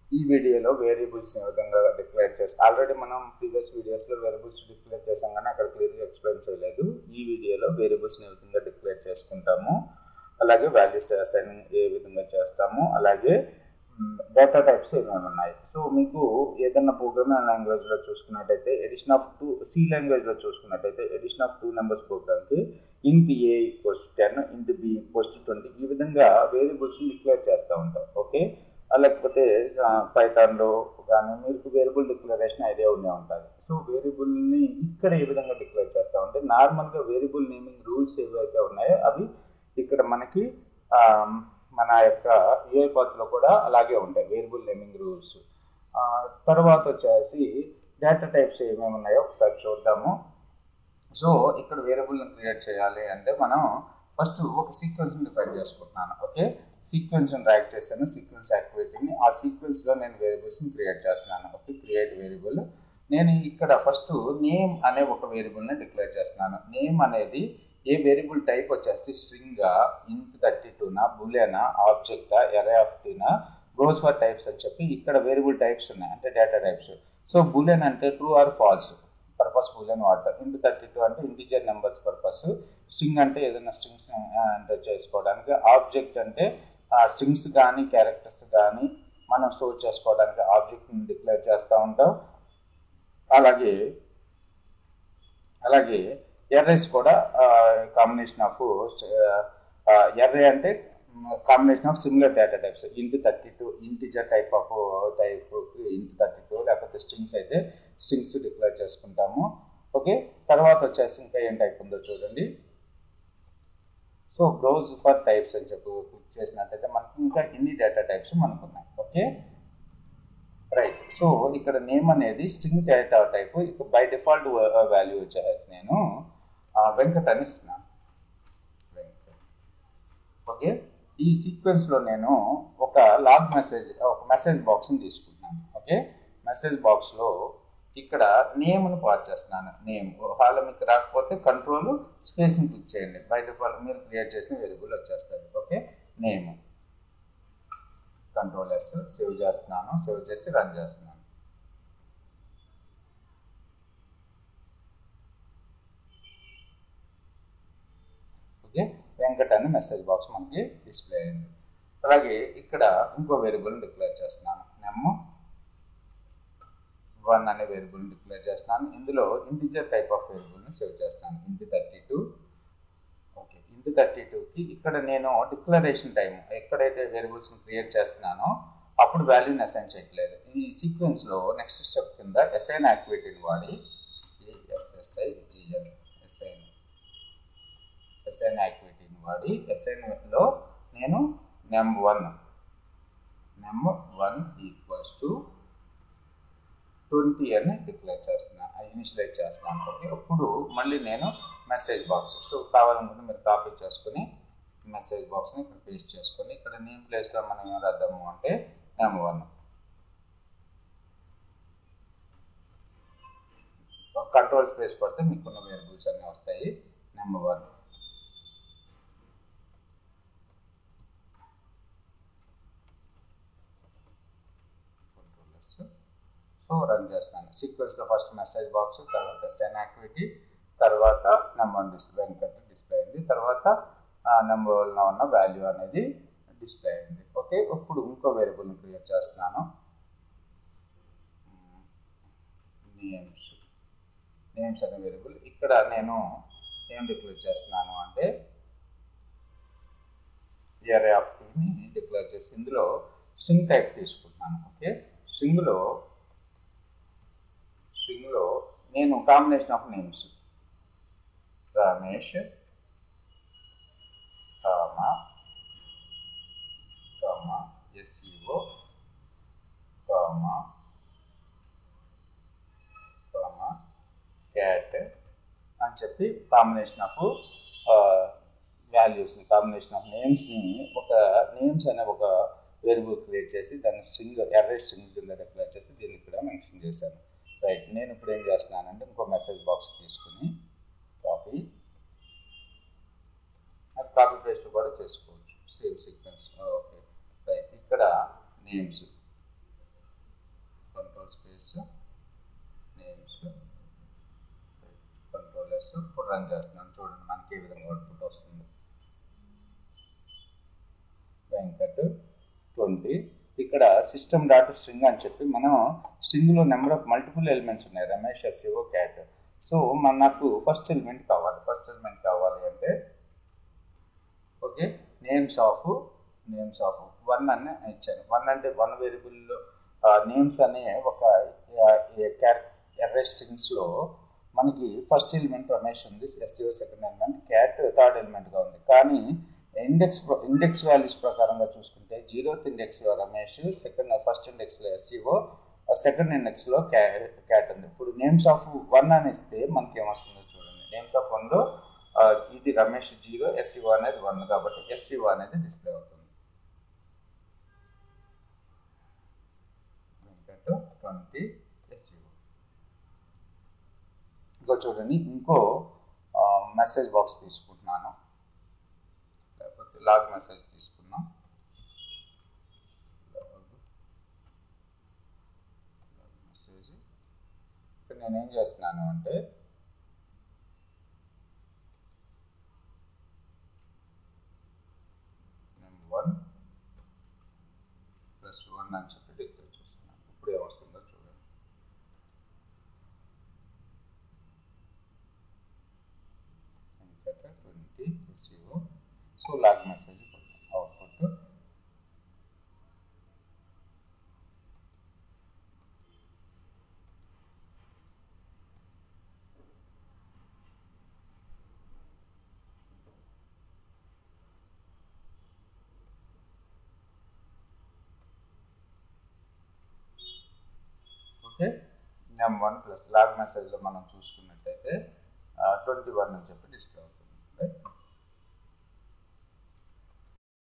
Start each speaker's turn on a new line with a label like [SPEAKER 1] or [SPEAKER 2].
[SPEAKER 1] ఈ వీడియోలో వేరియబుల్స్ ఏ విధంగా డిక్లేర్ చేసి ఆల్రెడీ మనం ప్రీవియస్ వీడియోస్లో వేరియబుల్స్ డిక్లేర్ చేసాం కానీ అక్కడ క్లియర్గా ఎక్స్ప్లెయిన్ చేయలేదు ఈ వీడియోలో వేరియబుల్స్ ఏ విధంగా డిక్లేర్ చేసుకుంటాము అలాగే వాల్యూస్ అసైన్ ఏ విధంగా చేస్తాము అలాగే డేటా టైప్స్ ఏమేమి ఉన్నాయి సో మీకు ఏదైనా ప్రోగ్రామింగ్ లాంగ్వేజ్లో చూసుకున్నట్టయితే ఎడిషన్ ఆఫ్ టూ సి లాంగ్వేజ్లో చూసుకున్నట్టయితే ఎడిషన్ ఆఫ్ టూ నెంబర్స్ ప్రోగ్రామ్కి int A equals ten int B equals twenty ఈ విధంగా వేరియబుల్స్ని డిక్లేర్ చేస్తూ ఉంటాం ఓకే లేకపోతే పైథాన్లో కానీ మీకు వేరియబుల్ డిక్లరేషన్ ఐడియా ఉండే ఉంటుంది సో వేరియబుల్ని ఇక్కడ ఏ విధంగా డిక్లేర్ చేస్తూ ఉంటే నార్మల్గా వేరియబుల్ నేమింగ్ రూల్స్ ఏవైతే ఉన్నాయో అవి ఇక్కడ మనకి మన యొక్క ఏ పాత్రలో కూడా అలాగే ఉంటాయి వేరియబుల్ నేమింగ్ రూల్స్ తర్వాత వచ్చేసి డేటా టైప్స్ ఏమేమి ఉన్నాయో ఒకసారి చూద్దాము సో ఇక్కడ వేరియబుల్ని క్రియేట్ చేయాలి అంటే మనం ఫస్ట్ ఒక సీక్వెన్స్ని డిఫైన్ చేసుకుంటున్నాను ఓకే సీక్వెన్స్ని ర్యాక్ చేశాను సీక్వెన్స్ యాక్టివిటీని ఆ సీక్వెన్స్లో నేను వేరియబుల్స్ని క్రియేట్ చేస్తున్నాను ఓకే క్రియేట్ వేరియబుల్ నేను ఇక్కడ ఫస్ట్ నేమ్ అనే ఒక వేరియబుల్ని డిక్లేర్ చేస్తున్నాను నేమ్ అనేది ఏ వేరియబుల్ టైప్ వచ్చేసి స్ట్రింగా ఇంట్ థర్టీ టూనా బులేనా ఆబ్జెక్టా ఎరే ఆఫ్ టీనా బ్రోస్ ఫర్ టైప్స్ అని చెప్పి ఇక్కడ వేరియబుల్ టైప్స్ ఉన్నాయి అంటే డేటా టైప్స్ సో బులెన్ అంటే true or false purpose boolean వాడతారు ఇంట్ థర్టీ టూ అంటే ఇంటిజర్ నెంబర్స్ పర్పస్ స్ట్రింగ్ అంటే ఏదైనా స్ట్రింగ్స్ అంటే చేసుకోవడానికి ఆబ్జెక్ట్ అంటే స్ట్రింగ్స్ కానీ క్యారెక్టర్స్ కానీ మనం స్టోర్ చేసుకోవడానికి ఆబ్జెక్ట్ని డిక్లేర్ చేస్తూ ఉంటాం అలాగే అలాగే ఎర్రేస్ కూడా కాంబినేషన్ ఆఫ్ ఎర్రే అంటే combination of similar data types int thirty two integer type of type int thirty two లేకపోతే స్ట్రింగ్స్ అయితే స్ట్రింగ్స్ డిక్లేర్ చేసుకుంటాము ఓకే తర్వాత వచ్చేసి ఇంకా ఏం టైప్ ఉందో చూడండి సో బ్రౌజ్ ఫర్ టైప్స్ అని చెప్పి క్లిక్ చేసినట్టయితే మనకి ఇంకా ఎన్ని డేటా టైప్స్ మనకు ఉన్నాయి ఓకే రైట్ సో ఇక్కడ నేమ్ అనేది స్ట్రింగ్ డేటా టైప్ ఇక్కడ బై డిఫాల్ట్ వాల్యూ వచ్చేసి నేను వెంకట్ అని ఇస్తున్నాను వెంకట్ ఓకే ఈ సీక్వెన్స్లో నేను ఒక లాగ్ మెసేజ్ ఒక మెసేజ్ బాక్స్ని తీసుకుంటున్నాను ఓకే మెసేజ్ బాక్స్లో ఇక్కడ నేమ్ను పాస్ చేస్తున్నాను నేమ్ ఒకవేళ మీకు రాకపోతే కంట్రోల్ స్పేస్ని క్లిక్ చేయండి బై డిఫాల్ట్ మీరు క్రియేట్ చేసిన వేరియబుల్ వచ్చేస్తుంది okay name control S save చేస్తున్నాను సేవ్ చేసి రన్ చేస్తున్నాను ఓకే వెంకట్ అని మెసేజ్ బాక్స్ మనకి డిస్ప్లే అయింది అలాగే ఇక్కడ ఇంకో వేరియబుల్ డిక్లేర్ చేస్తున్నాను నెమ్ వన్ అనే వేరియబుల్ డిక్లేర్ చేస్తున్నాను ఇందులో ఇంటిజర్ టైప్ ఆఫ్ వేరియబుల్ని సేవ్ చేస్తాను int thirty two okay int thirty టూకి ఇక్కడ నేను డిక్లరేషన్ టైం ఎక్కడైతే వేరియబుల్స్ని క్రియేట్ చేస్తున్నానో అప్పుడు వాల్యూని అసైన్ చేయట్లేదు ఈ సీక్వెన్స్లో నెక్స్ట్ స్టెప్ కింద ఎస్ఐన్ యాక్టివిటీని వాడి ఎస్ఎస్ఐ జిఎన్ ఎస్ఐన్ ఎస్ఐన్ యాక్టివిటీని వాడి ఎస్ఐన్లో నేను num one num one equals to twenty అని డిక్లేర్ చేస్తున్నాను ఇనిషియలైజ్ చేస్తున్నాను ఓకే ఇప్పుడు మళ్ళీ నేను మెసేజ్ బాక్స్ సో కావాలనుకుంటే మీరు కాపీ చేసుకుని మెసేజ్ బాక్స్ని ఇక్కడ పేస్ట్ చేసుకొని ఇక్కడ నేమ్ ప్లేస్లో మనం ఏం రాద్దాము అంటే నెమ్ వన్ కంట్రోల్ స్పేస్ పడితే మీకున్న వేరియబుల్స్ అన్నీ వస్తాయి నెంబర్ వన్ సో రన్ చేస్తున్నాను సీక్వెన్స్లో ఫస్ట్ మెసేజ్ బాక్స్ తర్వాత సెన్ యాక్టివిటీ తర్వాత నెంబర్ డిస్ప్లే వెంకట్ డిస్ప్లే అయింది తర్వాత నెంబర్ వన్లో ఉన్న వాల్యూ అనేది డిస్ప్లే అయింది ఓకే ఇప్పుడు ఇంకో వేరియబుల్ని క్రియేట్ చేస్తున్నాను నేమ్స్ నేమ్స్ అనే వేరియబుల్ ఇక్కడ నేను ఏం డిక్లేర్ చేస్తున్నాను అంటే ఎరే ఆఫ్ టీని డిక్లేర్ చేసి ఇందులో స్ట్రింగ్ టైప్ తీసుకుంటున్నాను ఓకే స్ట్రింగ్లో స్ట్రింగ్లో నేను combination of names Ramesh comma comma SEO comma comma cat అని చెప్పి కాంబినేషన్ ఆఫ్ వాల్యూస్ని కాంబినేషన్ ఆఫ్ నేమ్స్ని ఒక నేమ్స్ అనే ఒక వేరియబుల్ క్రియేట్ చేసి దాన్ని స్ట్రింగ్ ఎర్రే స్ట్రింగ్ కింద డిక్లేర్ చేసి దీన్ని ఇక్కడ మెన్షన్ చేశాను రైట్ నేను ఇప్పుడు ఏం చేస్తున్నానంటే ఇంకో మెసేజ్ బాక్స్ తీసుకుని కాపీ అది కాపీ పేస్ట్ కూడా చేసుకోవచ్చు సేమ్ సీక్వెన్స్ ఓకే రైట్ ఇక్కడ నేమ్స్ ఇప్పుడు రన్ చేస్తున్నాను చూడండి మనకి ఏ విధంగా అవుట్పుట్ వస్తుంది వెంకట్ ట్వంటీ ఇక్కడ సిస్టమ్ డాట్ స్ట్రింగ్ అని చెప్పి మనం స్ట్రింగ్లో నెంబర్ ఆఫ్ మల్టిపుల్ ఎలిమెంట్స్ ఉన్నాయి రమేష్ ఎస్ఈఓ క్యాట్ సో మనకు ఫస్ట్ ఎలిమెంట్ కావాలి ఫస్ట్ ఎలిమెంట్ కావాలి అంటే okay names of names of one అని ఇచ్చాను వన్ అంటే వన్ వేరియబుల్లో నేమ్స్ అనే ఒక ఎర్ర స్ట్రింగ్స్లో మనకి ఫస్ట్ ఎలిమెంట్ రమేష్ ఉంది SEO second element cat third ఎలిమెంట్గా ఉంది కానీ ఇండెక్స్ ఇండెక్స్ వాల్యూస్ ప్రకారంగా చూసుకుంటే జీరోత్ ఇండెక్స్లో రమేష్ సెకండ్ ఫస్ట్ ఇండెక్స్లో ఎస్సీఓ సెకండ్ ఇండెక్స్లో క్యా క్యాట్ ఉంది ఇప్పుడు నేమ్స్ ఆఫ్ వన్ అని ఇస్తే మనకి ఏమొస్తుందో చూడండి నేమ్స్ ఆఫ్ వన్లో ఇది రమేష్ జీరో ఎస్సీఓ అనేది వన్ కాబట్టి ఎస్సీఓ అనేది డిస్ప్లే అవుతుంది వెంకట్ ట్వంటీ ఎస్సీఓ ఇంకో చూడండి ఇంకో మెసేజ్ బాక్స్ తీసుకుంటున్నాను లేకపోతే లాగ్ మెసేజ్ తీసుకున్నాం మెసేజ్ ఇక్కడ నేను ఏం చేస్తున్నాను అంటే నేను వన్ ప్లస్ వన్ అని చెప్పి డిక్లేర్ చేస్తున్నాను ఇప్పుడు ఏమొస్తుందో చూడండి Venkata twenty SEO so log message output okay num one plus log మెసేజ్లో మనం చూసుకున్నట్టయితే ట్వంటీ వన్ అని చెప్పి డిస్ప్లే అవుతుంది